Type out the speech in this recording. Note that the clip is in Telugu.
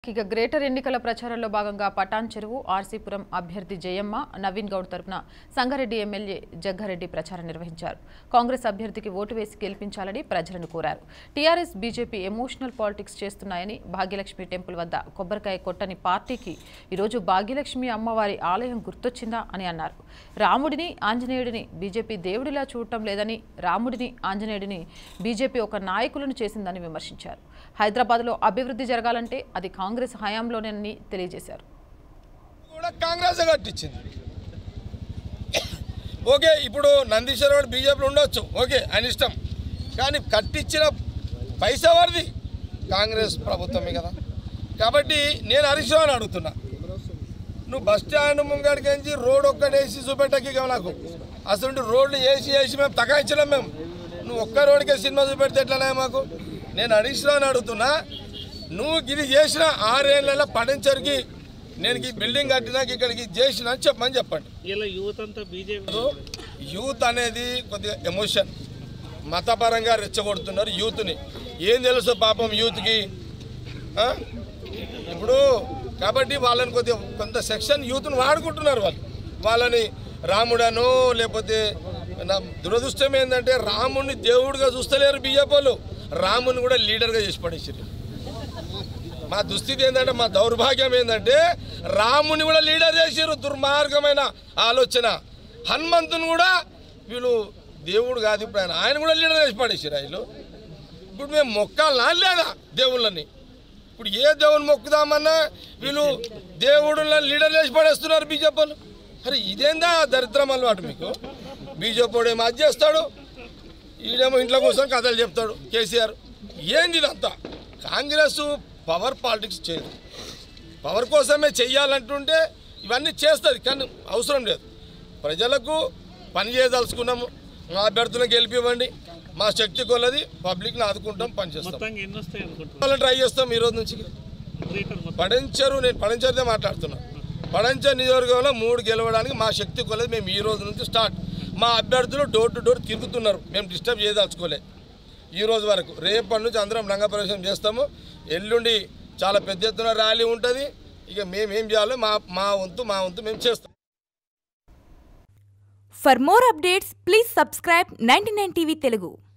ఇక గ్రేటర్ ఎన్నికల ప్రచారంలో భాగంగా పటాన్ చెరువు ఆర్సీపురం అభ్యర్థి జయమ్మ నవీన్ గౌడ్ తరపున సంగారెడ్డి ఎమ్మెల్యే జగ్గారెడ్డి ప్రచారం నిర్వహించారు కాంగ్రెస్ అభ్యర్థికి ఓటు వేసి గెలిపించాలని ప్రజలను కోరారు టీఆర్ఎస్ బీజేపీ ఎమోషనల్ పాలిటిక్స్ చేస్తున్నాయని భాగ్యలక్ష్మి టెంపుల్ వద్ద కొబ్బరికాయ కొట్టని పార్టీకి ఈరోజు భాగ్యలక్ష్మి అమ్మవారి ఆలయం గుర్తొచ్చిందా అని అన్నారు రాముడిని ఆంజనేయుడిని బీజేపీ దేవుడిలా చూడటం లేదని రాముడిని ఆంజనేయుడిని బీజేపీ ఒక నాయకులను చేసిందని విమర్శించారు హైదరాబాద్లో అభివృద్ధి జరగాలంటే అది కాంగ్రెస్ హయాంలోనేనని తెలియజేశారు కూడా కాంగ్రెస్ కట్టించింది ఓకే ఇప్పుడు నందీశ్వర వాడు బీజేపీలో ఉండొచ్చు ఓకే ఆయన ఇష్టం కానీ కట్టించిన పైసా వారిది కాంగ్రెస్ ప్రభుత్వమే కదా కాబట్టి నేను హరీష్ రావుని అడుగుతున్నా నువ్వు బస్ స్టాండ్ ముంగడికించి రోడ్ ఒక్కటేసి చూపెట్టకి ఇక నాకు అసలు రోడ్లు వేసి వేసి మేము తగాయించలేం మేము నువ్వు ఒక్క రోడ్కే సినిమా చూపెడితే ఎట్లనే మాకు నేను హరీష్ రావుని అడుగుతున్నా నువ్వు ఇది చేసిన ఆరేళ్ళ పడించరికి నేను ఈ బిల్డింగ్ కట్టినాక ఇక్కడికి ఇది చేసిన అని చెప్పమని చెప్పండి ఇలా యువత అంతా బీజేపీ యూత్ అనేది కొద్దిగా ఎమోషన్ మతపరంగా రెచ్చగొడుతున్నారు యూత్ని ఏం తెలుసు పాపం యూత్కి ఆ? ఇప్పుడు కాబట్టి వాళ్ళని కొద్దిగా కొంత సెక్షన్ యూత్ని వాడుకుంటున్నారు వాళ్ళు వాళ్ళని రాముడనో లేకపోతే నా దురదృష్టం ఏంటంటే రాముడిని దేవుడిగా చూస్తలేరు బీజేపీ వాళ్ళు రాముని కూడా లీడర్గా చేసి పడేసారు మా దుస్థితి ఏంటంటే మా దౌర్భాగ్యం ఏంటంటే రాముని కూడా లీడర్ చేసారు దుర్మార్గమైన ఆలోచన హనుమంతుని కూడా వీళ్ళు దేవుడు కాదు ఇప్పుడు ఆయన ఆయన కూడా లీడర్ చేసి పడేసారు వీళ్ళు ఇప్పుడు మేము మొక్కాలనా లేదా దేవుళ్ళని ఇప్పుడు ఏ దేవుని మొక్కుదామన్నా వీళ్ళు దేవుడులను లీడర్ చేసి పడేస్తున్నారు బీజేపీ వాళ్ళు అరే ఇదేందా దరిద్రం అలవాటు మీకు బీజేపీ వాడు ఏమో అది చేస్తాడు ఈడేమో ఇంట్లో కూర్చొని కథలు చెప్తాడు కేసీఆర్ ఏంది ఇదంతా కాంగ్రెస్ పవర్ పాలిటిక్స్ చేయదు పవర్ కోసమే చెయ్యాలంటుంటే ఇవన్నీ చేస్తుంది కానీ అవసరం లేదు ప్రజలకు పని చేయదలుచుకున్నాము మా అభ్యర్థులను గెలిపివ్వండి మా శక్తి కొలది పబ్లిక్ని ఆదుకుంటాం పనిచేస్తాం మొత్తంగా ఎన్ని వస్తాయి అనుకుంటున్నారు వాళ్ళని ట్రై చేస్తాం ఈ రోజు నుంచి గ్రేటర్ మొత్తం పడంచరు నేను పడంచరుదే మాట్లాడుతున్నా పడంచర్ నియోజకవర్గంలో మూడు గెలవడానికి మా శక్తి కొలది మేము ఈ రోజు నుంచి స్టార్ట్ మా అభ్యర్థులు డోర్ టు డోర్ తిరుగుతున్నారు మేము డిస్టర్బ్ చేయదలుచుకోలే ఈ రోజు వరకు రేపటి నుంచి అందరం రంగప్రవేశం చేస్తాము ఎల్లుండి చాలా పెద్ద ఎత్తున ర్యాలీ ఉంటుంది ఇక మేము ఏం చేయాలో మా మా వంతు మా వంతు మేము చేస్తాం For more updates, please subscribe 99 TV Telugu.